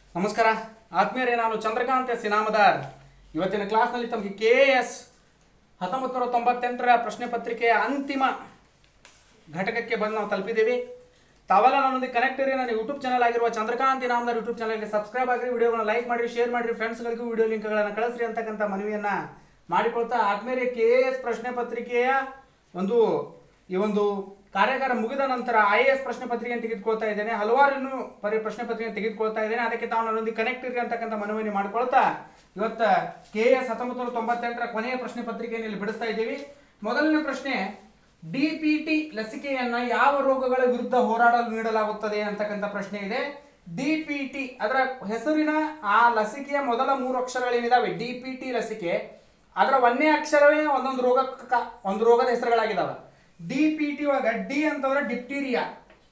ನಮಸ್ಕಾರ ಆತ್ಮೀಯರೇ ನಾನು ಚಂದ್ರಕಾಂತ್ ಎಸ್ ಇನಾಮದಾರ್ ಇವತ್ತಿನ ಕ್ಲಾಸ್ನಲ್ಲಿ ತಮಗೆ ಕೆ ಎಸ್ ಹತ್ತೊಂಬತ್ತು ನೂರ ತೊಂಬತ್ತೆಂಟರ ಪ್ರಶ್ನೆ ಪತ್ರಿಕೆಯ ಅಂತಿಮ ಘಟಕಕ್ಕೆ ಬಂದು ನಾವು ತಲುಪಿದ್ದೀವಿ ತಾವೆಲ್ಲ ನನ್ನೊಂದಿಗೆ ಕನೆಕ್ಟ್ ಇರಿ ನನ್ನ ಯೂಟ್ಯೂಬ್ ಚಾನಲ್ ಆಗಿರುವ ಚಂದ್ರಕಾಂತ್ ಇನಾಮದಾರ್ ಯೂಟ್ಯೂಬ್ ಚಾನಲ್ಗೆ ಸಬ್ಸ್ಕ್ರೈಬ್ ಆಗಿರಿ ವಿಡಿಯೋಗಳನ್ನ ಲೈಕ್ ಮಾಡಿರಿ ಶೇರ್ ಮಾಡಿರಿ ಫ್ರೆಂಡ್ಸ್ಗಳಿಗೂ ವಿಡಿಯೋ ಲಿಂಕ್ಗಳನ್ನು ಕಳಿಸ್ರಿ ಅಂತಕ್ಕಂಥ ಮನವಿಯನ್ನು ಮಾಡಿಕೊಳ್ತಾ ಆದ್ಮೇಲೆ ಕೆ ಎಸ್ ಪ್ರಶ್ನೆ ಪತ್ರಿಕೆಯ ಒಂದು ಈ ಒಂದು ಕಾರ್ಯಾಗಾರ ಮುಗಿದ ನಂತರ ಐ ಎ ಎಸ್ ಪ್ರಶ್ನೆ ಪತ್ರಿಕೆಯನ್ನು ತೆಗೆದುಕೊಳ್ತಾ ಇದ್ದೇನೆ ಹಲವಾರು ಇನ್ನೂ ಪರಿ ಪ್ರಶ್ನೆ ಪತ್ರಿಕೆಯನ್ನು ತೆಗೆದುಕೊಳ್ತಾ ಇದ್ದೇನೆ ಅದಕ್ಕೆ ತಾವು ನನ್ನೊಂದಿಗೆ ಕನೆಕ್ಟ್ ಇರಿ ಅಂತಕ್ಕಂಥ ಮನವಿಯನ್ನು ಮಾಡ್ಕೊಳ್ತಾ ಇವತ್ತು ಕೆ ಎಸ್ ಹತ್ತೊಂಬತ್ತು ನೂರ ತೊಂಬತ್ತೆಂಟರ ಕೊನೆಯ ಪ್ರಶ್ನೆ ಪತ್ರಿಕೆಯನ್ನು ಇಲ್ಲಿ ಬಿಡಿಸ್ತಾ ಇದ್ದೀವಿ ಮೊದಲನೇ ಪ್ರಶ್ನೆ ಡಿ ಪಿ ಟಿ ಲಸಿಕೆಯನ್ನ ಯಾವ ರೋಗಗಳ ವಿರುದ್ಧ ಹೋರಾಡಲು ನೀಡಲಾಗುತ್ತದೆ ಅಂತಕ್ಕಂಥ ಪ್ರಶ್ನೆ ಇದೆ ಡಿ ಪಿ ಟಿ ಅದರ ಹೆಸರಿನ ಆ ಲಸಿಕೆಯ ಮೊದಲ ಮೂರು ಅಕ್ಷರಗಳೇನಿದಾವೆ ಡಿ ಪಿ ಟಿ ಲಸಿಕೆ ಅದರ ಒಂದೇ ಅಕ್ಷರವೇ ಒಂದೊಂದು ರೋಗಕ್ಕೆ ಒಂದು ರೋಗದ ಹೆಸರುಗಳಾಗಿದ್ದಾವೆ ಡಿ ಪಿ ಟಿ ಒಳಗ ಡಿ ಅಂತಂದ್ರೆ ಡಿಪ್ಟೀರಿಯಾ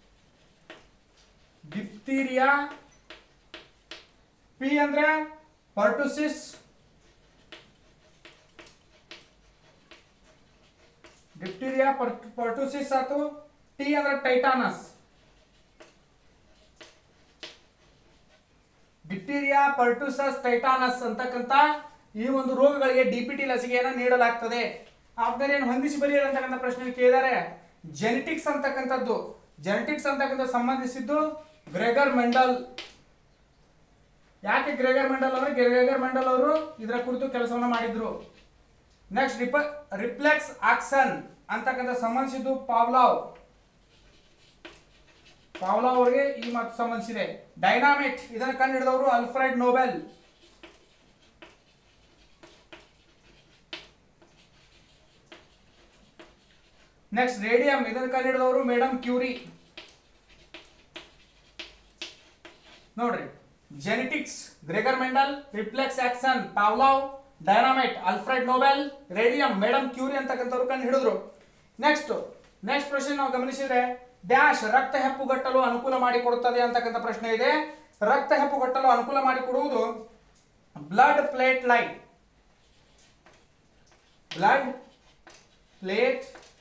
ಡಿಪ್ಟೀರಿಯಾ ಪಿ ಅಂದ್ರೆ ಪರ್ಟುಸಿಸ್ ಡಿಪ್ಟೀರಿಯಾ ಪರ್ಟುಸಿಸ್ ಆತು ಟಿ ಅಂದ್ರೆ ಟೈಟಾನಸ್ ಡಿಪ್ಟೀರಿಯಾ ಪರ್ಟುಸಸ್ ಟೈಟಾನಸ್ ಅಂತಕ್ಕಂಥ ಈ ಒಂದು ರೋಗಗಳಿಗೆ ಡಿಪಿಟಿ ಲಸಿಕೆಯನ್ನು ನೀಡಲಾಗ್ತದೆ ಆದ್ಮೇಲೆ ಏನು ಹೊಂದಿಸಿ ಬರೆಯಲು ಅಂತಕ್ಕಂಥ ಪ್ರಶ್ನೆ ಕೇಳಿದ್ದಾರೆ ಜೆನೆಟಿಕ್ಸ್ ಅಂತಕ್ಕಂಥದ್ದು ಜೆನೆಟಿಕ್ಸ್ ಅಂತಕ್ಕಂಥ ಸಂಬಂಧಿಸಿದ್ದು ಗ್ರೆಗರ್ ಮೆಂಡಲ್ ಯಾಕೆ ಗ್ರೆಗರ್ ಮೆಂಡಲ್ ಅಂದ್ರೆ ಗ್ರೆಗರ್ ಮೆಂಡಲ್ ಅವರು ಇದರ ಕುರಿತು ಕೆಲಸವನ್ನು ಮಾಡಿದ್ರು ನೆಕ್ಸ್ಟ್ ರಿಪ ರಿಪ್ಲೆಕ್ಸ್ ಆಕ್ಸನ್ ಅಂತಕ್ಕಂಥ ಸಂಬಂಧಿಸಿದ್ದು ಪಾವ್ಲಾವ್ ಪಾವ್ಲಾವ್ ಅವರಿಗೆ ಈ ಮಾತು ಸಂಬಂಧಿಸಿದೆ ಡೈನಾಮಿಟ್ ಇದನ್ನು ಕಂಡುಹಿಡಿದವರು ಅಲ್ಫ್ರೆಡ್ ನೋಬೆಲ್ ನೆಕ್ಸ್ಟ್ ರೇಡಿಯಂ ಇದನ್ನು ಕಂಡುಹಿಡಿದವರು ಮೇಡಮ್ ಕ್ಯೂರಿ ನೋಡ್ರಿ genetics Gregor Mendel reflex action Pavlov dynamite Alfred Nobel radium madam Curie ಅಂತಕ್ಕಂಥವ್ರು ಕಂಡು ಹಿಡಿದ್ರು ನೆಕ್ಸ್ಟ್ ನೆಕ್ಸ್ಟ್ ಪ್ರಶ್ನೆ ನಾವು ಗಮನಿಸಿದ್ರೆ ಡ್ಯಾಶ್ ರಕ್ತ ಹೆಪ್ಪುಗಟ್ಟಲು ಅನುಕೂಲ ಮಾಡಿಕೊಡುತ್ತದೆ ಅಂತಕ್ಕಂಥ ಪ್ರಶ್ನೆ ಇದೆ ರಕ್ತ ಹೆಪ್ಪುಗಟ್ಟಲು ಅನುಕೂಲ ಮಾಡಿಕೊಡುವುದು blood platelet blood 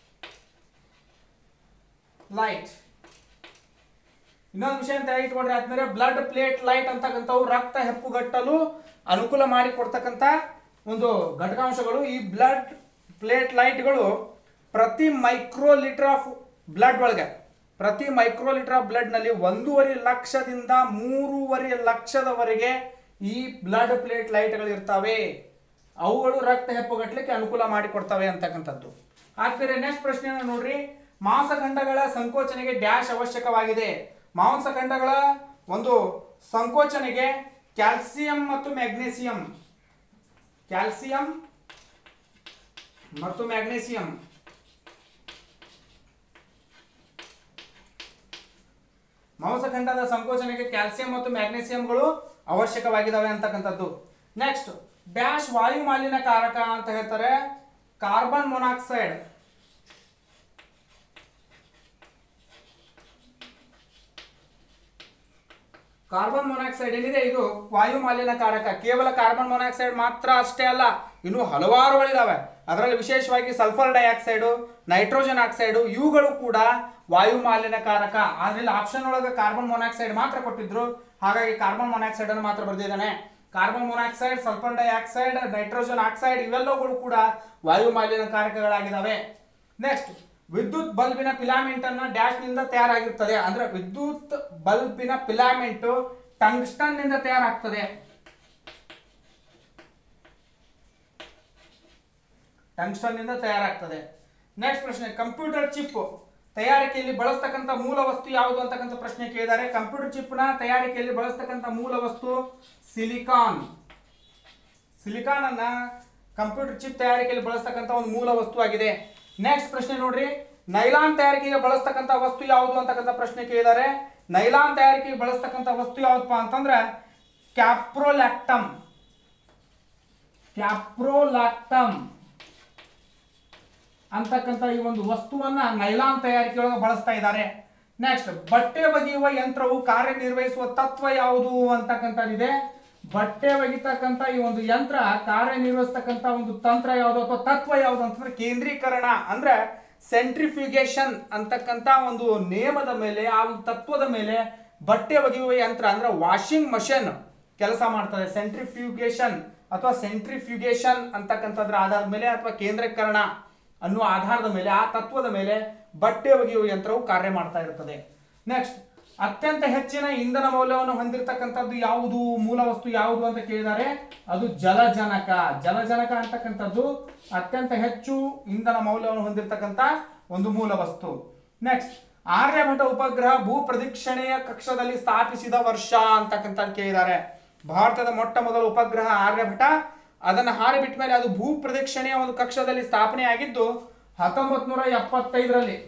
platelet ಇನ್ನೊಂದು ವಿಷಯ ಅಂತ ಇಟ್ಕೊಂಡ್ರೆ ಆದ್ಮೇಲೆ ಬ್ಲಡ್ ಪ್ಲೇಟ್ ಲೈಟ್ ಅಂತಕ್ಕಂಥವು ರಕ್ತ ಹೆಪ್ಪುಗಟ್ಟಲು ಅನುಕೂಲ ಮಾಡಿ ಕೊಡ್ತಕ್ಕಂಥ ಒಂದು ಘಟಕಾಂಶಗಳು ಈ ಬ್ಲಡ್ ಪ್ಲೇಟ್ ಲೈಟ್ಗಳು ಪ್ರತಿ ಮೈಕ್ರೋ ಲೀಟರ್ ಆಫ್ ಬ್ಲಡ್ ಒಳಗೆ ಪ್ರತಿ ಮೈಕ್ರೋ ಲೀಟರ್ ಆಫ್ ಬ್ಲಡ್ನಲ್ಲಿ ಒಂದೂವರೆ ಲಕ್ಷದಿಂದ ಮೂರುವರೆ ಲಕ್ಷದವರೆಗೆ ಈ ಬ್ಲಡ್ ಪ್ಲೇಟ್ ಲೈಟ್ಗಳು ಇರ್ತವೆ ಅವುಗಳು ರಕ್ತ ಹೆಪ್ಪುಗಟ್ಟಲಿಕ್ಕೆ ಅನುಕೂಲ ಮಾಡಿಕೊಡ್ತವೆ ಅಂತಕ್ಕಂಥದ್ದು ಆದ್ಮೇಲೆ ನೆಕ್ಸ್ಟ್ ಪ್ರಶ್ನೆಯನ್ನು ನೋಡ್ರಿ ಮಾಂಸಖಂಡಗಳ ಸಂಕೋಚನೆಗೆ ಡ್ಯಾಶ್ ಅವಶ್ಯಕವಾಗಿದೆ ಮಾಂಸಖಂಡಗಳ ಒಂದು ಸಂಕೋಚನೆಗೆ ಕ್ಯಾಲ್ಸಿಯಂ ಮತ್ತು ಮ್ಯಾಗ್ನೇಸಿಯಂ ಕ್ಯಾಲ್ಸಿಯಂ ಮತ್ತು ಮ್ಯಾಗ್ನೇಸಿಯಂ ಮಾಂಸಖಂಡದ ಸಂಕೋಚನೆಗೆ ಕ್ಯಾಲ್ಸಿಯಂ ಮತ್ತು ಮ್ಯಾಗ್ನೇಸಿಯಂಗಳು ಅವಶ್ಯಕವಾಗಿದ್ದಾವೆ ಅಂತಕ್ಕಂಥದ್ದು ನೆಕ್ಸ್ಟ್ ಡ್ಯಾಶ್ ವಾಯು ಮಾಲಿನ್ಯಕಾರಕ ಅಂತ ಹೇಳ್ತಾರೆ ಕಾರ್ಬನ್ ಮೊನಾಕ್ಸೈಡ್ ಕಾರ್ಬನ್ ಮೊನಾಕ್ಸೈಡ್ ಏನಿದೆ ಇದು ವಾಯು ಮಾಲಿನ್ಯಕಾರಕ ಕೇವಲ ಕಾರ್ಬನ್ ಮೊನಾಕ್ಸೈಡ್ ಮಾತ್ರ ಅಷ್ಟೇ ಅಲ್ಲ ಇನ್ನು ಹಲವಾರುಗಳಿದಾವೆ ಅದರಲ್ಲಿ ವಿಶೇಷವಾಗಿ ಸಲ್ಫರ್ ಡೈಆಕ್ಸೈಡು ನೈಟ್ರೋಜನ್ ಆಕ್ಸೈಡು ಇವುಗಳು ಕೂಡ ವಾಯು ಮಾಲಿನ್ಯಕಾರಕ ಆದ್ರೆ ಆಪ್ಷನ್ ಒಳಗೆ ಕಾರ್ಬನ್ ಮೊನಾಕ್ಸೈಡ್ ಮಾತ್ರ ಕೊಟ್ಟಿದ್ರು ಹಾಗಾಗಿ ಕಾರ್ಬನ್ ಮೊನಾಕ್ಸೈಡ್ ಅನ್ನು ಮಾತ್ರ ಬರೆದಿದ್ದಾನೆ carbon monoxide sulphur dioxide nitrogen oxide ಇವೆಲ್ಲವುಗಳು ಕೂಡ ವಾಯು ಮಾಲಿನ್ಯಕಾರಕಗಳಾಗಿದ್ದಾವೆ ನೆಕ್ಸ್ಟ್ ವಿದ್ಯುತ್ ಬಲ್ಬಿನ ಫಿಲಾಮೆಂಟ್ ಅನ್ನ ಡ್ಯಾಶ್ ನಿಂದ ತಯಾರಾಗಿರ್ತದೆ ಅಂದ್ರೆ ವಿದ್ಯುತ್ ಬಲ್ಬಿನ ಫಿಲಾಮೆಂಟ್ ಟಂಗ್ಸ್ಟನ್ ನಿಂದ ತಯಾರಾಗ್ತದೆ ಟಂಗ್ಸ್ಟನ್ ನಿಂದ ತಯಾರಾಗ್ತದೆ ನೆಕ್ಸ್ಟ್ ಪ್ರಶ್ನೆ ಕಂಪ್ಯೂಟರ್ ಚಿಪ್ ತಯಾರಿಕೆಯಲ್ಲಿ ಬಳಸ್ತಕ್ಕಂಥ ಮೂಲ ವಸ್ತು ಯಾವುದು ಅಂತಕ್ಕಂಥ ಪ್ರಶ್ನೆ ಕೇಳಿದ್ದಾರೆ ಕಂಪ್ಯೂಟರ್ ಚಿಪ್ನ ತಯಾರಿಕೆಯಲ್ಲಿ ಬಳಸ್ತಕ್ಕಂಥ ಮೂಲ ವಸ್ತು ಸಿಲಿಕಾನ್ ಸಿಲಿಕಾನ್ ಅನ್ನ ಕಂಪ್ಯೂಟರ್ ಚಿಪ್ ತಯಾರಿಕೆಯಲ್ಲಿ ಬಳಸ್ತಕ್ಕಂಥ ಒಂದು ಮೂಲ ವಸ್ತು ಆಗಿದೆ ನೆಕ್ಸ್ಟ್ ಪ್ರಶ್ನೆ ನೋಡ್ರಿ ನೈಲಾನ್ ತಯಾರಿಕೆಗೆ ಬಳಸ್ತಕ್ಕಂಥ ವಸ್ತು ಯಾವುದು ಅಂತಕ್ಕಂಥ ಪ್ರಶ್ನೆ ಕೇಳಿದ್ದಾರೆ ನೈಲಾನ್ ತಯಾರಿಕೆಗೆ ಬಳಸ್ತಕ್ಕಂಥ ವಸ್ತು ಯಾವುದಪ್ಪ ಅಂತಂದ್ರೆ ಕ್ಯಾಪ್ರೋಲ್ಯಾಕ್ಟಮ್ ಕ್ಯಾಪ್ರೋಲ್ಯಾಕ್ಟಮ್ ಅಂತಕ್ಕಂಥ ಈ ಒಂದು ವಸ್ತುವನ್ನ ನೈಲಾನ್ ತಯಾರಿಕೆಯೊಳಗೆ ಬಳಸ್ತಾ ಇದ್ದಾರೆ ನೆಕ್ಸ್ಟ್ ಬಟ್ಟೆ ಒಗೆಯುವ ಯಂತ್ರವು ಕಾರ್ಯನಿರ್ವಹಿಸುವ ತತ್ವ ಯಾವುದು ಅಂತಕ್ಕಂಥದ್ದಿದೆ ಬಟ್ಟೆ ಒಗಿತಕ್ಕಂಥ ಈ ಒಂದು ಯಂತ್ರ ಕಾರ್ಯನಿರ್ವಹಿಸ್ತಕ್ಕಂಥ ಒಂದು ತಂತ್ರ ಯಾವುದು ಅಥವಾ ತತ್ವ ಯಾವುದು ಅಂತಂದ್ರೆ ಕೇಂದ್ರೀಕರಣ ಅಂದ್ರೆ ಸೆಂಟ್ರಿಫ್ಯೂಗೇಷನ್ ಅಂತಕ್ಕಂಥ ಒಂದು ನಿಯಮದ ಮೇಲೆ ಆ ಒಂದು ತತ್ವದ ಮೇಲೆ ಬಟ್ಟೆ ಒಗೆಯುವ ಯಂತ್ರ ಅಂದ್ರೆ ವಾಷಿಂಗ್ ಮಷಿನ್ ಕೆಲಸ ಮಾಡ್ತದೆ ಸೆಂಟ್ರಿಫ್ಯೂಗೇಷನ್ ಅಥವಾ ಸೆಂಟ್ರಿಫ್ಯೂಗೇಷನ್ ಅಂತಕ್ಕಂಥದ್ರ ಆಧಾರದ ಮೇಲೆ ಅಥವಾ ಕೇಂದ್ರೀಕರಣ ಅನ್ನುವ ಆಧಾರದ ಮೇಲೆ ಆ ತತ್ವದ ಮೇಲೆ ಬಟ್ಟೆ ಒಗೆಯುವ ಯಂತ್ರವು ಕಾರ್ಯ ಮಾಡ್ತಾ ಇರ್ತದೆ ನೆಕ್ಸ್ಟ್ ಅತ್ಯಂತ ಹೆಚ್ಚಿನ ಇಂಧನ ಮೌಲ್ಯವನ್ನು ಹೊಂದಿರತಕ್ಕಂಥದ್ದು ಯಾವುದು ಮೂಲ ವಸ್ತು ಯಾವುದು ಅಂತ ಕೇಳಿದ್ದಾರೆ ಅದು ಜಲಜನಕ ಜಲಜನಕ ಅಂತಕ್ಕಂಥದ್ದು ಅತ್ಯಂತ ಹೆಚ್ಚು ಇಂಧನ ಮೌಲ್ಯವನ್ನು ಹೊಂದಿರತಕ್ಕಂಥ ಒಂದು ಮೂಲ ವಸ್ತು ನೆಕ್ಸ್ಟ್ ಆರ್ಯಭಟ ಉಪಗ್ರಹ ಭೂ ಪ್ರದಕ್ಷಿಣೆಯ ಕಕ್ಷದಲ್ಲಿ ಸ್ಥಾಪಿಸಿದ ವರ್ಷ ಅಂತಕ್ಕಂಥ ಕೇಳಿದ್ದಾರೆ ಭಾರತದ ಮೊಟ್ಟ ಮೊದಲ ಉಪಗ್ರಹ ಆರ್ಯಭಟ ಅದನ್ನು ಹಾರಿ ಬಿಟ್ಟ ಮೇಲೆ ಅದು ಭೂ ಪ್ರದಕ್ಷಿಣೆಯ ಒಂದು ಕಕ್ಷದಲ್ಲಿ ಸ್ಥಾಪನೆ ಆಗಿದ್ದು ಹತ್ತೊಂಬತ್ ನೂರ ಎಪ್ಪತ್ತೈದರಲ್ಲಿ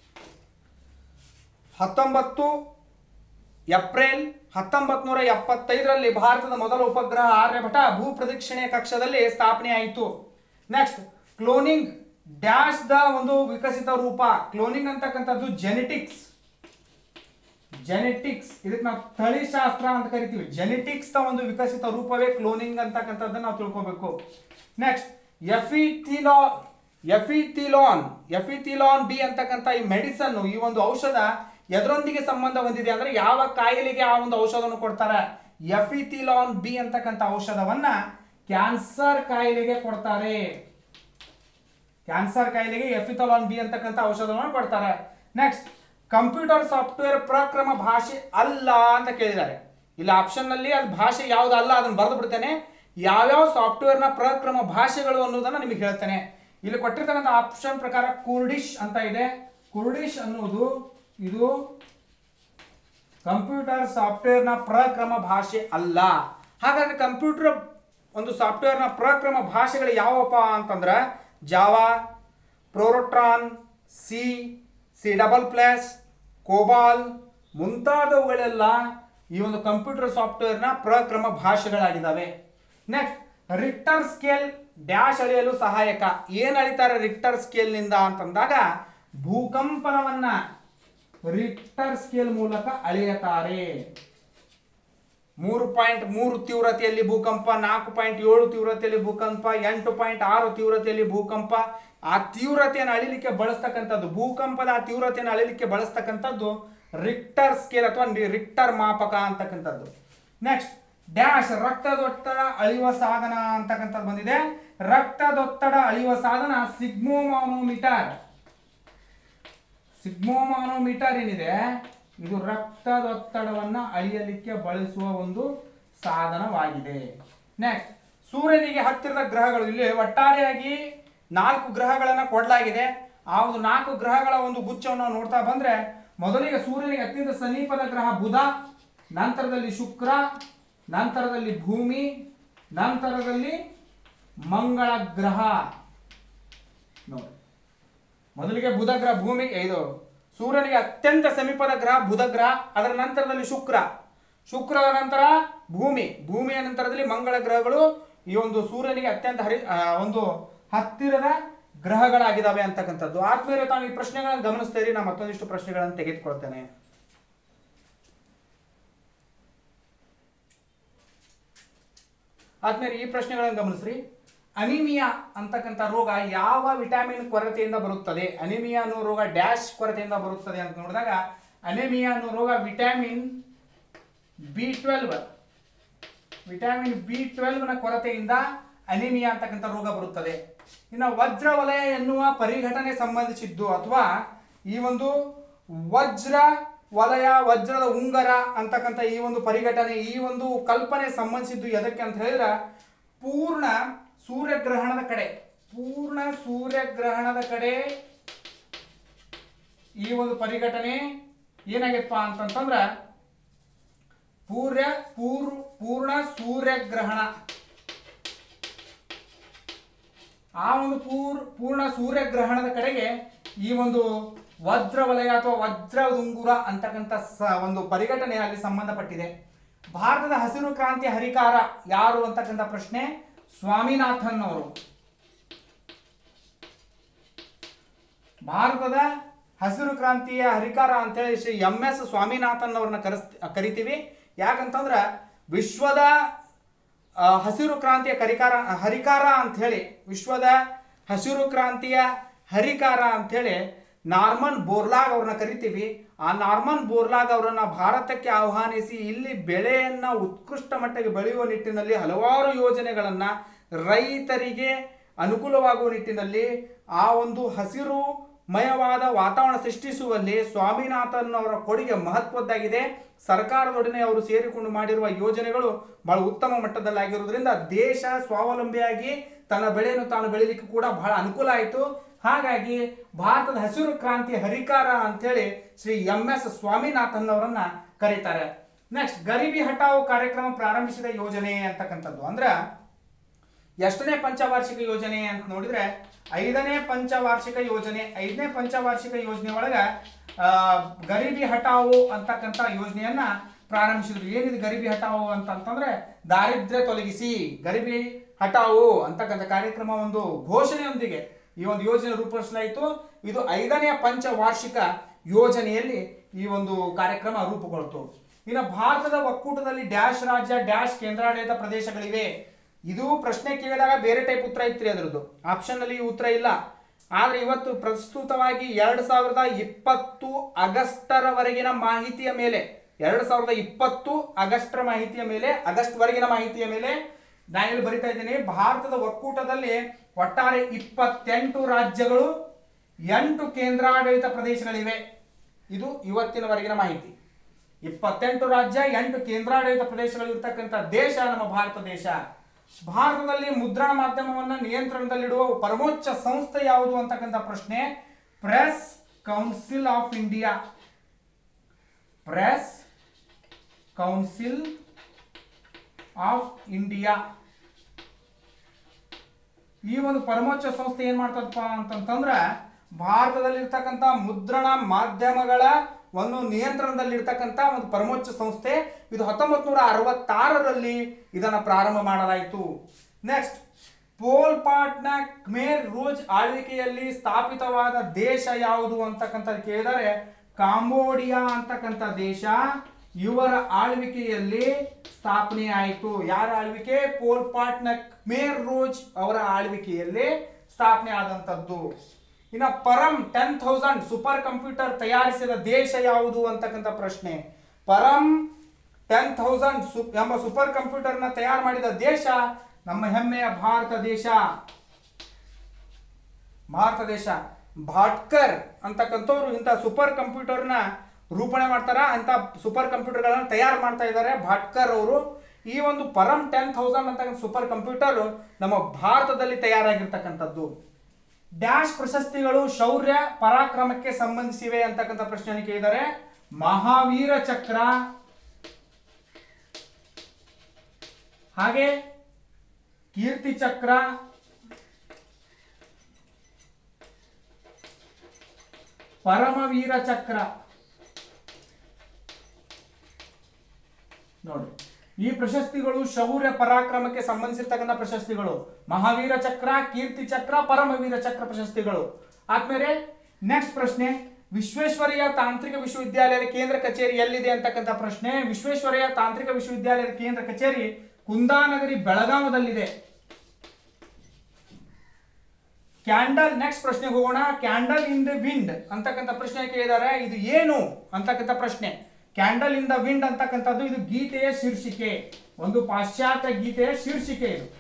ಹತ್ತೊಂಬತ್ತು ಏಪ್ರಿಲ್ ಹತ್ತೊಂಬತ್ ನೂರ ಎಪ್ಪತ್ತೈದರಲ್ಲಿ ಭಾರತದ ಮೊದಲ ಉಪಗ್ರಹ ಆರ್ಯಭಟ ಭೂ ಪ್ರದಕ್ಷಿಣೆಯ ಕಕ್ಷದಲ್ಲಿ ಸ್ಥಾಪನೆ ಆಯಿತು ನೆಕ್ಸ್ಟ್ ಕ್ಲೋನಿಂಗ್ ಡ್ಯಾಶ್ ದ ಒಂದು ವಿಕಸಿತ ರೂಪ ಕ್ಲೋನಿಂಗ್ ಅಂತಕ್ಕಂಥದ್ದು ಜೆನೆಟಿಕ್ಸ್ ಜೆನೆಟಿಕ್ಸ್ ಇದಕ್ಕೆ ನಾವು ತಳಿಶಾಸ್ತ್ರ ಅಂತ ಕರಿತೀವಿ ಜೆನೆಟಿಕ್ಸ್ ದ ಒಂದು ವಿಕಸಿತ ರೂಪವೇ ಕ್ಲೋನಿಂಗ್ ಅಂತಕ್ಕಂಥದ್ದನ್ನ ನಾವು ತಿಳ್ಕೊಬೇಕು ನೆಕ್ಸ್ಟ್ ಎಫಿಥಿಲಾ ಎಫಿಥಿಲಾನ್ ಎಫಿಥಿಲಾನ್ ಬಿ ಅಂತಕ್ಕಂಥ ಈ ಮೆಡಿಸನ್ ಈ ಒಂದು ಔಷಧ ಎದರೊಂದಿಗೆ ಸಂಬಂಧ ಹೊಂದಿದೆ ಅಂದ್ರೆ ಯಾವ ಕಾಯಿಲೆಗೆ ಆ ಒಂದು ಔಷಧವನ್ನು ಕೊಡ್ತಾರೆ ಎಫಿಥಿಲಾನ್ ಬಿ ಅಂತಕ್ಕಂಥ ಔಷಧವನ್ನ ಕ್ಯಾನ್ಸರ್ ಕಾಯಿಲೆಗೆ ಕೊಡ್ತಾರೆ ಕ್ಯಾನ್ಸರ್ ಕಾಯಿಲೆಗೆ ಎಫಿಥಲಾನ್ ಬಿ ಅಂತಕ್ಕಂಥ ಔಷಧವನ್ನು ಕೊಡ್ತಾರೆ ನೆಕ್ಸ್ಟ್ ಕಂಪ್ಯೂಟರ್ ಸಾಫ್ಟ್ವೇರ್ ಪ್ರಕ್ರಮ ಭಾಷೆ ಅಲ್ಲ ಅಂತ ಕೇಳಿದ್ದಾರೆ ಇಲ್ಲಿ ಆಪ್ಷನ್ ನಲ್ಲಿ ಅದು ಭಾಷೆ ಯಾವ್ದು ಅಲ್ಲ ಅದನ್ನು ಬರೆದು ಬಿಡ್ತೇನೆ ಯಾವ್ಯಾವ ಸಾಫ್ಟ್ವೇರ್ನ ಪ್ರಕ್ರಮ ಭಾಷೆಗಳು ಅನ್ನೋದನ್ನ ನಿಮಗೆ ಹೇಳ್ತೇನೆ ಇಲ್ಲಿ ಕೊಟ್ಟಿರ್ತಕ್ಕಂಥ ಆಪ್ಷನ್ ಪ್ರಕಾರ ಕುರ್ಡಿಶ್ ಅಂತ ಇದೆ ಕುರ್ಡಿಶ್ ಅನ್ನುವುದು ಇದು ಕಂಪ್ಯೂಟರ್ ಸಾಫ್ಟ್ವೇರ್ನ ಪ್ರಕ್ರಮ ಭಾಷೆ ಅಲ್ಲ ಹಾಗಾದ್ರೆ ಕಂಪ್ಯೂಟರ್ ಒಂದು ಸಾಫ್ಟ್ವೇರ್ನ ಪ್ರಕ್ರಮ ಭಾಷೆಗಳು ಯಾವಪ್ಪ ಅಂತಂದ್ರೆ ಜಾವಾ ಪ್ರೋರೋಟ್ರಾನ್ C C double plus COBOL ಮುಂತಾದವುಗಳೆಲ್ಲ ಈ ಒಂದು ಕಂಪ್ಯೂಟರ್ ಸಾಫ್ಟ್ವೇರ್ನ ಪ್ರಕ್ರಮ ಭಾಷೆಗಳಾಗಿದ್ದಾವೆ ನೆಕ್ಸ್ಟ್ ರಿಕ್ಟರ್ ಸ್ಕೇಲ್ ಡ್ಯಾಶ್ ಅಳೆಯಲು ಸಹಾಯಕ ಏನ್ ಅಳಿತಾರೆ ರಿಕ್ಟರ್ ಸ್ಕೇಲ್ನಿಂದ ಅಂತಂದಾಗ ಭೂಕಂಪನವನ್ನ ರಿಕ್ಟರ್ ಸ್ಕೇಲ್ ಮೂಲಕ ಅಳೆಯುತ್ತಾರೆ ಮೂರು ಪಾಯಿಂಟ್ ಮೂರು ತೀವ್ರತೆಯಲ್ಲಿ ಭೂಕಂಪ ನಾಲ್ಕು ಪಾಯಿಂಟ್ ಏಳು ತೀವ್ರತೆಯಲ್ಲಿ ಭೂಕಂಪ ಎಂಟು ಪಾಯಿಂಟ್ ಆರು ತೀವ್ರತೆಯಲ್ಲಿ ಭೂಕಂಪ ಆ ತೀವ್ರತೆಯನ್ನು ಅಳಿಲಿಕ್ಕೆ ಬಳಸ್ತಕ್ಕಂಥದ್ದು ಭೂಕಂಪದ ಆ ತೀವ್ರತೆಯನ್ನು ಅಳಿಲಿಕ್ಕೆ ಬಳಸ್ತಕ್ಕಂಥದ್ದು ರಿಕ್ಟರ್ ಸ್ಕೇಲ್ ಅಥವಾ ನಿ- ರಿಕ್ಟರ್ ಮಾಪಕ ಅಂತಕ್ಕಂಥದ್ದು ನೆಕ್ಸ್ಟ್ ಡ್ಯಾಶ್ ರಕ್ತದೊತ್ತಡ ಅಳೆಯುವ ಸಾಧನ ಅಂತಕ್ಕಂಥದ್ದು ಬಂದಿದೆ ರಕ್ತದೊತ್ತಡ ಅಳೆಯುವ ಸಾಧನ ಸಿಗ್ಮೋಮಾನೋಮೀಟರ್ ಸಿಗ್ಮೋಮಾನೋಮೀಟರ್ ಏನಿದೆ ಇದು ರಕ್ತದೊತ್ತಡವನ್ನ ಅಳೆಯಲಿಕ್ಕೆ ಬಳಸುವ ಒಂದು ಸಾಧನವಾಗಿದೆ ನೆಕ್ಸ್ಟ್ ಸೂರ್ಯನಿಗೆ ಹತ್ತಿರದ ಗ್ರಹಗಳು ಇಲ್ಲಿ ಒಟ್ಟಾರೆಯಾಗಿ ನಾಲ್ಕು ಗ್ರಹಗಳನ್ನ ಕೊಡಲಾಗಿದೆ ಆ ಒಂದು ನಾಲ್ಕು ಗ್ರಹಗಳ ಒಂದು ಗುಚ್ಛವನ್ನು ನಾವು ನೋಡ್ತಾ ಬಂದ್ರೆ ಮೊದಲಿಗೆ ಸೂರ್ಯನಿಗೆ ಅತ್ಯಂತ ಸಮೀಪದ ಗ್ರಹ ಬುಧ ನಂತರದಲ್ಲಿ ಶುಕ್ರ ನಂತರದಲ್ಲಿ ಭೂಮಿ ನಂತರದಲ್ಲಿ ಮಂಗಳ ಗ್ರಹ ನೋಡಿ ಮೊದಲಿಗೆ ಬುಧ ಗ್ರಹ ಭೂಮಿಗೆ ಇದು ಸೂರ್ಯನಿಗೆ ಅತ್ಯಂತ ಸಮೀಪದ ಗ್ರಹ ಬುಧ ಗ್ರಹ ಅದರ ನಂತರದಲ್ಲಿ ಶುಕ್ರ ಶುಕ್ರದ ನಂತರ ಭೂಮಿ ಭೂಮಿಯ ನಂತರದಲ್ಲಿ ಮಂಗಳ ಗ್ರಹಗಳು ಈ ಒಂದು ಸೂರ್ಯನಿಗೆ ಅತ್ಯಂತ ಹರಿ ಆ, ಒಂದು ಹತ್ತಿರದ ಗ್ರಹಗಳಾಗಿದ್ದಾವೆ ಅಂತಕ್ಕಂಥದ್ದು ಆದ್ಮೇಲೆ ತಾವು ಈ ಪ್ರಶ್ನೆಗಳನ್ನು ಗಮನಿಸ್ತೀರಿ ನಾನು ಮತ್ತೊಂದಿಷ್ಟು ಪ್ರಶ್ನೆಗಳನ್ನು ತೆಗೆದುಕೊಳ್ತೇನೆ ಆದ್ಮೇಲೆ ಈ ಪ್ರಶ್ನೆಗಳನ್ನು ಗಮನಿಸ್ರಿ ಅನಿಮಿಯಾ ಅಂತಕ್ಕಂಥ ರೋಗ ಯಾವ ವಿಟಮಿನ್ ಕೊರತೆಯಿಂದ ಬರುತ್ತದೆ ಅನಿಮಿಯಾ ಅನ್ನೋ ರೋಗ ಡ್ಯಾಶ್ ಕೊರತೆಯಿಂದ ಬರುತ್ತದೆ ಅಂತ ನೋಡಿದಾಗ ಅನಿಮಿಯಾ ಅನ್ನೋ ರೋಗ vitamin B twelve vitamin B ಟ್ವೆಲ್ವ್ನ ಕೊರತೆಯಿಂದ ಅನಿಮಿಯಾ ಅಂತಕ್ಕಂಥ ರೋಗ ಬರುತ್ತದೆ ಇನ್ನು ವಜ್ರ ವಲಯ ಎನ್ನುವ ಪರಿಘಟನೆ ಸಂಬಂಧಿಸಿದ್ದು ಅಥವಾ ಈ ಒಂದು ವಜ್ರ ವಲಯ ವಜ್ರದ ಉಂಗರ ಅಂತಕ್ಕಂಥ ಈ ಒಂದು ಪರಿಘಟನೆ ಈ ಒಂದು ಕಲ್ಪನೆ ಸಂಬಂಧಿಸಿದ್ದು ಎದಕ್ಕೆ ಅಂತ ಹೇಳಿದ್ರೆ ಪೂರ್ಣ ಸೂರ್ಯಗ್ರಹಣದ ಕಡೆ ಪೂರ್ಣ ಸೂರ್ಯಗ್ರಹಣದ ಕಡೆ ಈ ಒಂದು ಪರಿಘಟನೆ ಏನಾಗೈತಪ್ಪ ಅಂತಂತಂದ್ರ ಪೂರ್ಯ ಪೂರ್ ಪೂರ್ಣ ಸೂರ್ಯಗ್ರಹಣ ಆ ಒಂದು ಪೂರ್ ಪೂರ್ಣ ಸೂರ್ಯಗ್ರಹಣದ ಕಡೆಗೆ ಈ ಒಂದು ವಜ್ರ ವಲಯ ಅಥವಾ ವಜ್ರ ಉಂಗುರ ಅಂತಕ್ಕಂಥ ಸ- ಒಂದು ಪರಿಘಟನೆ ಅಲ್ಲಿ ಸಂಬಂಧಪಟ್ಟಿದೆ ಭಾರತದ ಹಸಿರು ಕ್ರಾಂತಿ ಹರಿಕಾರ ಯಾರು ಅಂತಕ್ಕಂಥ ಪ್ರಶ್ನೆ ಸ್ವಾಮಿನಾಥನ್ ಅವರು ಭಾರತದ ಹಸಿರು ಕ್ರಾಂತಿಯ ಹರಿಕಾರ ಅಂತೇಳಿ ಶ್ರೀ ಎಂ ಎಸ್ ಸ್ವಾಮಿನಾಥನ್ ಅವ್ರನ್ನ ಕರೆಸ್ ಕರಿತೀವಿ ಯಾಕಂತಂದ್ರ ವಿಶ್ವದ ಆ, ಹಸಿರು ಕ್ರಾಂತಿಯ ಕರಿಕಾರ ಹರಿಕಾರ ಅಂತ ಹೇಳಿ ವಿಶ್ವದ ಹಸಿರು ಕ್ರಾಂತಿಯ ಹರಿಕಾರ ಅಂತ ಹೇಳಿ ನಾರ್ಮನ್ ಬೋರ್ಲಾಗ್ ಅವ್ರನ್ನ ಕರಿತೀವಿ ಆ ನಾರ್ಮನ್ ಬೋರ್ಲಾಗ್ ಅವರನ್ನ ಭಾರತಕ್ಕೆ ಆಹ್ವಾನಿಸಿ ಇಲ್ಲಿ ಬೆಳೆಯನ್ನ ಉತ್ಕೃಷ್ಟ ಮಟ್ಟಿಗೆ ಬೆಳೆಯುವ ನಿಟ್ಟಿನಲ್ಲಿ ಹಲವಾರು ಯೋಜನೆಗಳನ್ನ ರೈತರಿಗೆ ಅನುಕೂಲವಾಗುವ ನಿಟ್ಟಿನಲ್ಲಿ ಆ ಒಂದು ಹಸಿರು ಮಯವಾದ ವಾತಾವರಣ ಸೃಷ್ಟಿಸುವಲ್ಲಿ ಸ್ವಾಮಿನಾಥನ್ ಅವರ ಕೊಡುಗೆ ಮಹತ್ವದ್ದಾಗಿದೆ ಸರ್ಕಾರದೊಡನೆ ಅವರು ಸೇರಿಕೊಂಡು ಮಾಡಿರುವ ಯೋಜನೆಗಳು ಬಹಳ ಉತ್ತಮ ಮಟ್ಟದಲ್ಲಾಗಿರುವುದರಿಂದ ದೇಶ ಸ್ವಾವಲಂಬಿಯಾಗಿ ತನ್ನ ಬೆಳೆಯನ್ನು ತಾನು ಬೆಳೀಲಿಕ್ಕೆ ಕೂಡ ಬಹಳ ಅನುಕೂಲ ಆಯಿತು ಹಾಗಾಗಿ ಭಾರತದ ಹಸಿರು ಕ್ರಾಂತಿ ಹರಿಕಾರ ಅಂತೇಳಿ ಶ್ರೀ ಎಂ ಎಸ್ ಸ್ವಾಮಿನಾಥನ್ ಅವರನ್ನ ಕರೀತಾರೆ ನೆಕ್ಸ್ಟ್ ಗರೀಬಿ ಹಟಾವು ಕಾರ್ಯಕ್ರಮ ಪ್ರಾರಂಭಿಸಿದ ಯೋಜನೆ ಅಂತಕ್ಕಂಥದ್ದು ಅಂದ್ರೆ ಎಷ್ಟನೇ ಪಂಚವಾರ್ಷಿಕ ಯೋಜನೆ ಅಂತ ನೋಡಿದ್ರೆ ಐದನೇ ಪಂಚವಾರ್ಷಿಕ ಯೋಜನೆ ಐದನೇ ಪಂಚವಾರ್ಷಿಕ ಯೋಜನೆ ಒಳಗ ಆ, ಗರೀಬಿ ಹಟಾವು ಅಂತಕ್ಕಂಥ ಯೋಜನೆಯನ್ನ ಪ್ರಾರಂಭಿಸಿದ್ರು ಏನಿದೆ ಗರೀಬಿ ಹಟಾವು ಅಂತಂತಂದ್ರೆ ದಾರಿದ್ರ್ಯ ತೊಲಗಿಸಿ ಗರೀಬಿ ಹಟಾವು ಅಂತಕ್ಕಂಥ ಕಾರ್ಯಕ್ರಮ ಒಂದು ಘೋಷಣೆಯೊಂದಿಗೆ ಈ ಒಂದು ಯೋಜನೆ ರೂಪಿಸಲಾಯಿತು ಇದು ಐದನೇ ಪಂಚವಾರ್ಷಿಕ ಯೋಜನೆಯಲ್ಲಿ ಈ ಒಂದು ಕಾರ್ಯಕ್ರಮ ರೂಪುಗೊಳ್ತು ಇನ್ನು ಭಾರತದ ಒಕ್ಕೂಟದಲ್ಲಿ ಡ್ಯಾಶ್ ರಾಜ್ಯ ಡ್ಯಾಶ್ ಕೇಂದ್ರಾಡಳಿತ ಪ್ರದೇಶಗಳಿವೆ ಇದು ಪ್ರಶ್ನೆ ಕೇಳಿದಾಗ ಬೇರೆ ಟೈಪ್ ಉತ್ತರ ಇತ್ರಿ ಅದರದ್ದು ಆಪ್ಷನ್ ಅಲ್ಲಿ ಈ ಉತ್ತರ ಇಲ್ಲ ಆದ್ರೆ ಇವತ್ತು ಪ್ರಸ್ತುತವಾಗಿ ಎರಡ್ ಸಾವಿರದ ಇಪ್ಪತ್ತು ಆಗಸ್ಟರವರೆಗಿನ ಮಾಹಿತಿಯ ಮೇಲೆ ಎರಡ್ ಸಾವಿರದ ಇಪ್ಪತ್ತು ಆಗಸ್ಟರ ಮಾಹಿತಿಯ ಮೇಲೆ ಆಗಸ್ಟ್ ವರೆಗಿನ ಮಾಹಿತಿಯ ಮೇಲೆ ನಾನಿಲ್ಲಿ ಬರಿತಾ ಇದ್ದೀನಿ ಭಾರತದ ಒಕ್ಕೂಟದಲ್ಲಿ ಒಟ್ಟಾರೆ ಇಪ್ಪತ್ತೆಂಟು ರಾಜ್ಯಗಳು ಎಂಟು ಕೇಂದ್ರಾಡಳಿತ ಪ್ರದೇಶಗಳಿವೆ ಇದು ಇವತ್ತಿನವರೆಗಿನ ಮಾಹಿತಿ ಇಪ್ಪತ್ತೆಂಟು ರಾಜ್ಯ ಎಂಟು ಕೇಂದ್ರಾಡಳಿತ ಪ್ರದೇಶಗಳು ಇರ್ತಕ್ಕಂಥ ದೇಶ ನಮ್ಮ ಭಾರತ ದೇಶ ಭಾರತದಲ್ಲಿ ಮುದ್ರಣ ಮಾಧ್ಯಮವನ್ನ ನಿಯಂತ್ರಣದಲ್ಲಿಡುವ ಪರಮೋಚ್ಚ ಸಂಸ್ಥೆ ಯಾವುದು ಅಂತಕ್ಕಂಥ ಪ್ರಶ್ನೆ press council of India press council of India ಈ ಒಂದು ಪರಮೋಚ್ಚ ಸಂಸ್ಥೆ ಏನ್ ಮಾಡ್ತದಪ್ಪ ಅಂತಂತಂದ್ರ ಭಾರತದಲ್ಲಿರ್ತಕ್ಕಂಥ ಮುದ್ರಣ ಮಾಧ್ಯಮಗಳ ಒಂದು ನಿಯಂತ್ರಣದಲ್ಲಿರ್ತಕ್ಕಂಥ ಒಂದು ಪರಮೋಚ್ಚ ಸಂಸ್ಥೆ ಇದು ಹತ್ತೊಂಬತ್ ನೂರ ಅರವತ್ತಾರರಲ್ಲಿ ಇದನ್ನ ಪ್ರಾರಂಭ ಮಾಡಲಾಯಿತು ನೆಕ್ಸ್ಟ್ ಪೋಲ್ಪಾಟ್ನ ಖಮೇರ್ ರೂಜ್ ಆಳ್ವಿಕೆಯಲ್ಲಿ ಸ್ಥಾಪಿತವಾದ ದೇಶ ಯಾವುದು ಅಂತಕ್ಕಂಥ ಕೇಳಿದರೆ ಕಾಂಬೋಡಿಯಾ ಅಂತಕ್ಕಂಥ ದೇಶ ಇವರ ಆಳ್ವಿಕೆಯಲ್ಲಿ ಸ್ಥಾಪನೆ ಆಯಿತು ಯಾರ ಆಳ್ವಿಕೆ ಪೋಲ್ಪಾಟ್ನ ಖಮೇರ್ ರೋಜ್ ಅವರ ಆಳ್ವಿಕೆಯಲ್ಲಿ ಸ್ಥಾಪನೆ ಆದಂಥದ್ದು ಇನ್ನ Param ten thousand super computer ತಯಾರಿಸಿದ ದೇಶ ಯಾವುದು ಅಂತಕ್ಕಂಥ ಪ್ರಶ್ನೆ ಪರಂ ಟೆನ್ ಥೌಸಂಡ್ ಎಂಬ ಸೂಪರ್ ಕಂಪ್ಯೂಟರ್ನ ತಯಾರು ಮಾಡಿದ ದೇಶ ನಮ್ಮ ಹೆಮ್ಮೆಯ ಭಾರತ ದೇಶ ಭಾರತ ದೇಶ ಭಾಟ್ಕರ್ ಅಂತಕ್ಕಂಥವ್ರು ಇಂಥ ಸೂಪರ್ ಕಂಪ್ಯೂಟರ್ನ ರೂಪಣೆ ಮಾಡ್ತಾರ ಅಂತ ಸೂಪರ್ ಕಂಪ್ಯೂಟರ್ಗಳನ್ನ ತಯಾರು ಮಾಡ್ತಾ ಇದ್ದಾರೆ ಭಾಟ್ಕರ್ ಅವರು ಈ ಒಂದು ಪರಂ ಟೆನ್ ಥೌಸಂಡ್ ಅಂತಕ್ಕಂಥ ಸೂಪರ್ ಕಂಪ್ಯೂಟರ್ ನಮ್ಮ ಭಾರತದಲ್ಲಿ ತಯಾರಾಗಿರ್ತಕ್ಕಂಥದ್ದು ಡ್ಯಾಶ್ ಪ್ರಶಸ್ತಿಗಳು ಶೌರ್ಯ ಪರಾಕ್ರಮಕ್ಕೆ ಸಂಬಂಧಿಸಿವೆ ಅಂತಕ್ಕಂಥ ಪ್ರಶ್ನೆಯನ್ನು ಕೇಳಿದ್ದಾರೆ ಮಹಾವೀರ ಚಕ್ರ ಹಾಗೆ ಕೀರ್ತಿ ಚಕ್ರ ಪರಮವೀರ ಚಕ್ರ ನೋಡಿ ಈ ಪ್ರಶಸ್ತಿಗಳು ಶೌರ್ಯ ಪರಾಕ್ರಮಕ್ಕೆ ಸಂಬಂಧಿಸಿರ್ತಕ್ಕಂಥ ಪ್ರಶಸ್ತಿಗಳು ಮಹಾವೀರ ಚಕ್ರ ಕೀರ್ತಿ ಚಕ್ರ ಪರಮವೀರ ಚಕ್ರ ಪ್ರಶಸ್ತಿಗಳು ಆದ್ಮೇಲೆ ನೆಕ್ಸ್ಟ್ ಪ್ರಶ್ನೆ ವಿಶ್ವೇಶ್ವರಯ್ಯ ತಾಂತ್ರಿಕ ವಿಶ್ವವಿದ್ಯಾಲಯದ ಕೇಂದ್ರ ಕಚೇರಿ ಎಲ್ಲಿದೆ ಅಂತಕ್ಕಂಥ ಪ್ರಶ್ನೆ ವಿಶ್ವೇಶ್ವರಯ್ಯ ತಾಂತ್ರಿಕ ವಿಶ್ವವಿದ್ಯಾಲಯದ ಕೇಂದ್ರ ಕಚೇರಿ ಕುಂದಾನಗರಿ ಬೆಳಗಾವದಲ್ಲಿದೆ ಕ್ಯಾಂಡಲ್ ನೆಕ್ಸ್ಟ್ ಪ್ರಶ್ನೆಗೆ ಹೋಗೋಣ ಕ್ಯಾಂಡಲ್ ಇನ್ ದ ವಿಂಡ್ ಅಂತಕ್ಕಂಥ ಪ್ರಶ್ನೆ ಕೇಳಿದ್ದಾರೆ ಇದು ಏನು ಅಂತಕ್ಕಂಥ ಪ್ರಶ್ನೆ ಕ್ಯಾಂಡಲ್ ಇನ್ ದ ವಿಂಡ್ ಅಂತಕ್ಕಂಥದ್ದು ಇದು ಗೀತೆಯ ಶೀರ್ಷಿಕೆ ಒಂದು ಪಾಶ್ಚಾತ್ಯ ಗೀತೆಯ ಶೀರ್ಷಿಕೆ ಇದು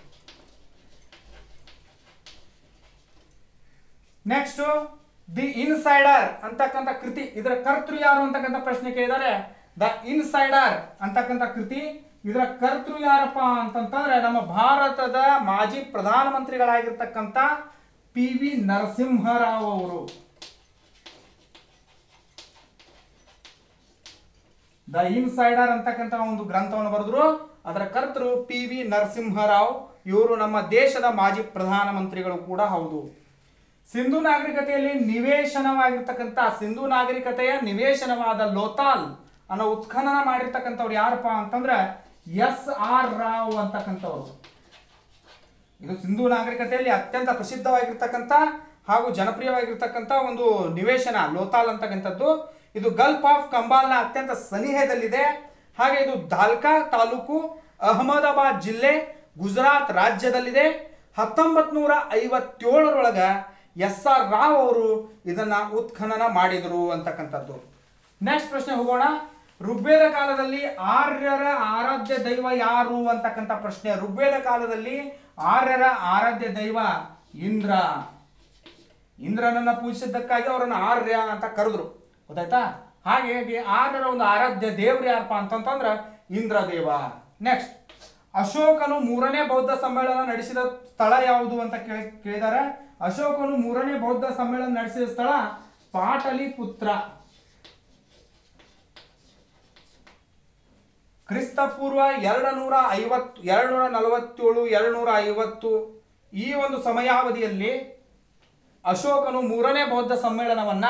ನೆಕ್ಸ್ಟ್ ದಿ ಇನ್ಸೈಡರ್ ಅಂತಕ್ಕಂಥ ಕೃತಿ ಇದರ ಕರ್ತೃ ಯಾರು ಅಂತಕ್ಕಂಥ ಪ್ರಶ್ನೆ ಕೇಳಿದ್ದಾರೆ ದ ಇನ್ಸೈಡರ್ ಅಂತಕ್ಕಂಥ ಕೃತಿ ಇದರ ಕರ್ತೃ ಯಾರಪ್ಪ ಅಂತಂತಂದ್ರೆ ನಮ್ಮ ಭಾರತದ ಮಾಜಿ ಪ್ರಧಾನಮಂತ್ರಿಗಳಾಗಿರ್ತಕ್ಕಂಥ ಪಿ ವಿ ನರಸಿಂಹರಾವ್ ಅವರು ದ ಇನ್ಸೈಡರ್ ಅಂತಕ್ಕಂಥ ಒಂದು ಗ್ರಂಥವನ್ನು ಬರೆದ್ರು ಅದರ ಕರ್ತರು ಪಿ ವಿ ನರಸಿಂಹರಾವ್ ಇವರು ನಮ್ಮ ದೇಶದ ಮಾಜಿ ಪ್ರಧಾನಮಂತ್ರಿಗಳು ಕೂಡ ಹೌದು ಸಿಂಧು ನಾಗರಿಕತೆಯಲ್ಲಿ ನಿವೇಶನವಾಗಿರ್ತಕ್ಕಂಥ ಸಿಂಧು ನಾಗರಿಕತೆಯ ನಿವೇಶನವಾದ ಲೋತಾಲ್ ಅನ್ನೋ ಉತ್ಖನನ ಮಾಡಿರ್ತಕ್ಕಂಥವ್ರು ಯಾರಪ್ಪ ಅಂತಂದ್ರೆ ಎಸ್ ಆರ್ ರಾವ್ ಅಂತಕ್ಕಂಥವ್ರು ಇದು ಸಿಂಧು ನಾಗರಿಕತೆಯಲ್ಲಿ ಅತ್ಯಂತ ಪ್ರಸಿದ್ಧವಾಗಿರ್ತಕ್ಕಂಥ ಹಾಗೂ ಜನಪ್ರಿಯವಾಗಿರ್ತಕ್ಕಂಥ ಒಂದು ನಿವೇಶನ ಲೋತಾಲ್ ಅಂತಕ್ಕಂಥದ್ದು ಇದು ಗಲ್ಫ್ ಆಫ್ ಕಂಬಾಲ್ನ ಅತ್ಯಂತ ಸನಿಹದಲ್ಲಿದೆ ಹಾಗೆ ಇದು ದಾಲ್ಕಾ ತಾಲೂಕು ಅಹಮದಾಬಾದ್ ಜಿಲ್ಲೆ ಗುಜರಾತ್ ರಾಜ್ಯದಲ್ಲಿದೆ ಹತ್ತೊಂಬತ್ ನೂರ ಐವತ್ತೇಳರೊಳಗ ಎಸ್ ಆರ್ ರಾವ್ ಅವರು ಇದನ್ನ ಉತ್ಖನನ ಮಾಡಿದರು ಅಂತಕ್ಕಂಥದ್ದು ನೆಕ್ಸ್ಟ್ ಪ್ರಶ್ನೆ ಹೋಗೋಣ ಋಗ್ವೇದ ಕಾಲದಲ್ಲಿ ಆರ್ಯರ ಆರಾಧ್ಯ ದೈವ ಯಾರು ಅಂತಕ್ಕಂಥ ಪ್ರಶ್ನೆ ಋಗ್ವೇದ ಕಾಲದಲ್ಲಿ ಆರ್ಯರ ಆರಾಧ್ಯ ದೈವ ಇಂದ್ರ ಇಂದ್ರನನ್ನ ಪೂಜಿಸಿದ್ದಕ್ಕಾಗಿ ಅವರನ್ನು ಆರ್ಯ ಅಂತ ಕರೆದ್ರು ಗೊತ್ತಾಯ್ತಾ ಹಾಗಾಗಿ ಆರ್ಯರ ಒಂದು ಆರಾಧ್ಯ ದೇವ್ರು ಯಾರಪ್ಪ ಅಂತಂತಂದ್ರ ಇಂದ್ರದೇವ ನೆಕ್ಸ್ಟ್ ಅಶೋಕನು ಮೂರನೇ ಬೌದ್ಧ ಸಮ್ಮೇಳನ ನಡೆಸಿದ ಸ್ಥಳ ಯಾವುದು ಅಂತ ಕೇಳಿ ಕೇಳಿದ್ದಾರೆ ಅಶೋಕನು ಮೂರನೇ ಬೌದ್ಧ ಸಮ್ಮೇಳನ ನಡೆಸಿದ ಸ್ಥಳ ಪಾಟಲಿಪುತ್ರ ಕ್ರಿಸ್ತ ಪೂರ್ವ ಎರಡು ನೂರ ಐವತ್ತು ಎರಡು ನೂರ ನಲವತ್ತೇಳು ಎರಡು ನೂರ ಐವತ್ತು ಈ ಒಂದು ಸಮಯಾವಧಿಯಲ್ಲಿ ಅಶೋಕನು ಮೂರನೇ ಬೌದ್ಧ ಸಮ್ಮೇಳನವನ್ನ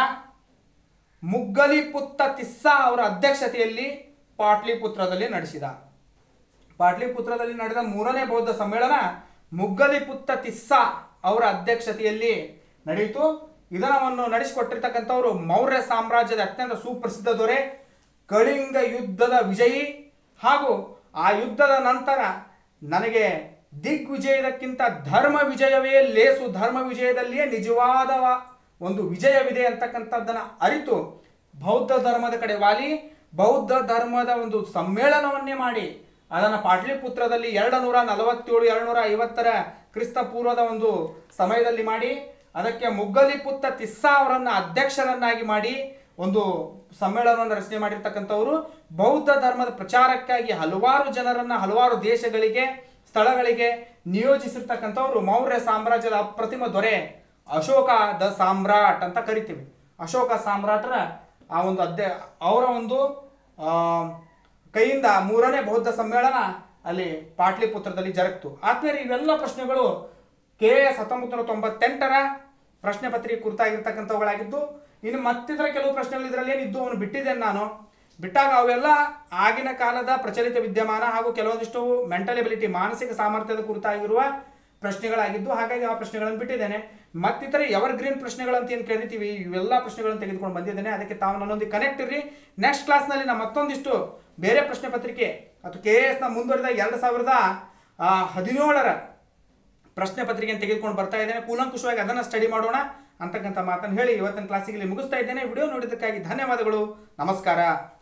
ಮುಗ್ಗಲಿಪುತ್ತ ತಿಸ್ಸಾ ಅವರ ಅಧ್ಯಕ್ಷತೆಯಲ್ಲಿ ಪಾಟ್ಲಿಪುತ್ರದಲ್ಲಿ ನಡೆಸಿದ ಪಾಟ್ಲಿಪುತ್ರದಲ್ಲಿ ನಡೆದ ಮೂರನೇ ಬೌದ್ಧ ಸಮ್ಮೇಳನ ಮುಗ್ಗಲಿಪುತ್ತ ತಿಸ್ಸಾ ಅವರ ಅಧ್ಯಕ್ಷತೆಯಲ್ಲಿ ನಡೆಯಿತು ಇದನವನ್ನು ನಡೆಸಿಕೊಟ್ಟಿರ್ತಕ್ಕಂಥವರು ಮೌರ್ಯ ಸಾಮ್ರಾಜ್ಯದ ಅತ್ಯಂತ ಸುಪ್ರಸಿದ್ಧ ದೊರೆ ಕಳಿಂಗ ಯುದ್ಧದ ವಿಜಯಿ ಹಾಗೂ ಆ ಯುದ್ಧದ ನಂತರ ನನಗೆ ದಿಗ್ವಿಜಯದಕ್ಕಿಂತ ಧರ್ಮ ವಿಜಯವೇ ಲೇಸು ಧರ್ಮ ವಿಜಯದಲ್ಲಿಯೇ ನಿಜವಾದ ಒಂದು ವಿಜಯವಿದೆ ಅಂತಕ್ಕಂಥದ್ದನ್ನು ಅರಿತು ಬೌದ್ಧ ಧರ್ಮದ ಕಡೆ ವಾಲಿ ಬೌದ್ಧ ಧರ್ಮದ ಒಂದು ಸಮ್ಮೇಳನವನ್ನೇ ಮಾಡಿ ಅದನ್ನು ಪಾಟ್ಲಿಪುತ್ರದಲ್ಲಿ ಎರಡು ನೂರ ನಲವತ್ತೇಳು ಎರಡು ನೂರ ಐವತ್ತರ ಕ್ರಿಸ್ತ ಪೂರ್ವದ ಒಂದು ಸಮಯದಲ್ಲಿ ಮಾಡಿ ಅದಕ್ಕೆ ಮುಗ್ಗಲಿಪುತ್ತ ತಿಸ್ಸಾ ಅವರನ್ನ ಅಧ್ಯಕ್ಷರನ್ನಾಗಿ ಮಾಡಿ ಒಂದು ಸಮ್ಮೇಳನವನ್ನು ರಚನೆ ಮಾಡಿರ್ತಕ್ಕಂಥವರು ಬೌದ್ಧ ಧರ್ಮದ ಪ್ರಚಾರಕ್ಕಾಗಿ ಹಲವಾರು ಜನರನ್ನ ಹಲವಾರು ದೇಶಗಳಿಗೆ ಸ್ಥಳಗಳಿಗೆ ನಿಯೋಜಿಸಿರ್ತಕ್ಕಂಥವ್ರು ಮೌರ್ಯ ಸಾಮ್ರಾಜ್ಯದ ಅಪ್ರತಿಮ ದೊರೆ ಅಶೋಕ ದ ಸಾಮ್ರಾಟ್ ಅಂತ ಕರಿತೀವಿ ಅಶೋಕ ಸಾಮ್ರಾಟರ ಆ ಒಂದು ಅಧ್ಯ ಅವರ ಒಂದು ಆ, ಕೈಯಿಂದ ಮೂರನೇ ಬೌದ್ಧ ಸಮ್ಮೇಳನ ಅಲ್ಲಿ ಪಾಟ್ಲಿಪುತ್ರದಲ್ಲಿ ಜರುಗಿತು ಆದ್ಮೇಲೆ ಇವೆಲ್ಲ ಪ್ರಶ್ನೆಗಳು ಕೆ ಎಸ್ ಹತ್ತೊಂಬತ್ತು ನೂರ ತೊಂಬತ್ತೆಂಟರ ಪ್ರಶ್ನೆ ಪತ್ರಿಕೆ ಕುರಿತಾಗಿರ್ತಕ್ಕಂಥವುಗಳಾಗಿದ್ದು ಇನ್ನು ಮತ್ತಿತರ ಕೆಲವು ಪ್ರಶ್ನೆಗಳು ಇದರಲ್ಲಿ ಏನಿದ್ದು ಅವನು ಬಿಟ್ಟಿದ್ದೇನೆ ನಾನು ಬಿಟ್ಟಾಗ ಅವೆಲ್ಲ ಆಗಿನ ಕಾಲದ ಪ್ರಚಲಿತ ವಿದ್ಯಮಾನ ಹಾಗೂ ಕೆಲವೊಂದಿಷ್ಟು ಮೆಂಟಲ್ ಎಬಿಲಿಟಿ ಮಾನಸಿಕ ಸಾಮರ್ಥ್ಯದ ಕುರಿತಾಗಿರುವ ಪ್ರಶ್ನೆಗಳಾಗಿದ್ದು ಹಾಗಾಗಿ ಆ ಪ್ರಶ್ನೆಗಳನ್ನು ಬಿಟ್ಟಿದ್ದೇನೆ ಮತ್ತಿತರ ಎವರ್ ಗ್ರೀನ್ ಪ್ರಶ್ನೆಗಳಂತ ಏನು ಕರಿತೀವಿ ಇವೆಲ್ಲ ಪ್ರಶ್ನೆಗಳನ್ನು ತೆಗೆದುಕೊಂಡು ಬಂದಿದ್ದೇನೆ ಅದಕ್ಕೆ ತಾವು ನನ್ನೊಂದಿಗೆ ಕನೆಕ್ಟ್ ಇರ್ರಿ ನೆಕ್ಸ್ಟ್ ಕ್ಲಾಸ್ನಲ್ಲಿ ನಾನು ಮತ್ತೊಂದಿಷ್ಟು ಬೇರೆ ಪ್ರಶ್ನೆ ಪತ್ರಿಕೆ ಅಥವಾ ಕೆ ಎಸ್ನ ಮುಂದುವರಿದ ಎರಡು ಸಾವಿರದ ಆ, ಹದಿನೇಳರ ಪ್ರಶ್ನೆ ಪತ್ರಿಕೆಯನ್ನು ತೆಗೆದುಕೊಂಡು ಬರ್ತಾ ಇದ್ದೇನೆ ಕೂಲಂಕುಷವಾಗಿ ಅದನ್ನು ಸ್ಟಡಿ ಮಾಡೋಣ ಅಂತಕ್ಕಂಥ ಮಾತನ್ನು ಹೇಳಿ ಇವತ್ತಿನ ಕ್ಲಾಸಿಗೆ ಇಲ್ಲಿ ಮುಗಿಸ್ತಾ ಇದ್ದೇನೆ ವಿಡಿಯೋ ನೋಡಿದ್ದಕ್ಕಾಗಿ ಧನ್ಯವಾದಗಳು ನಮಸ್ಕಾರ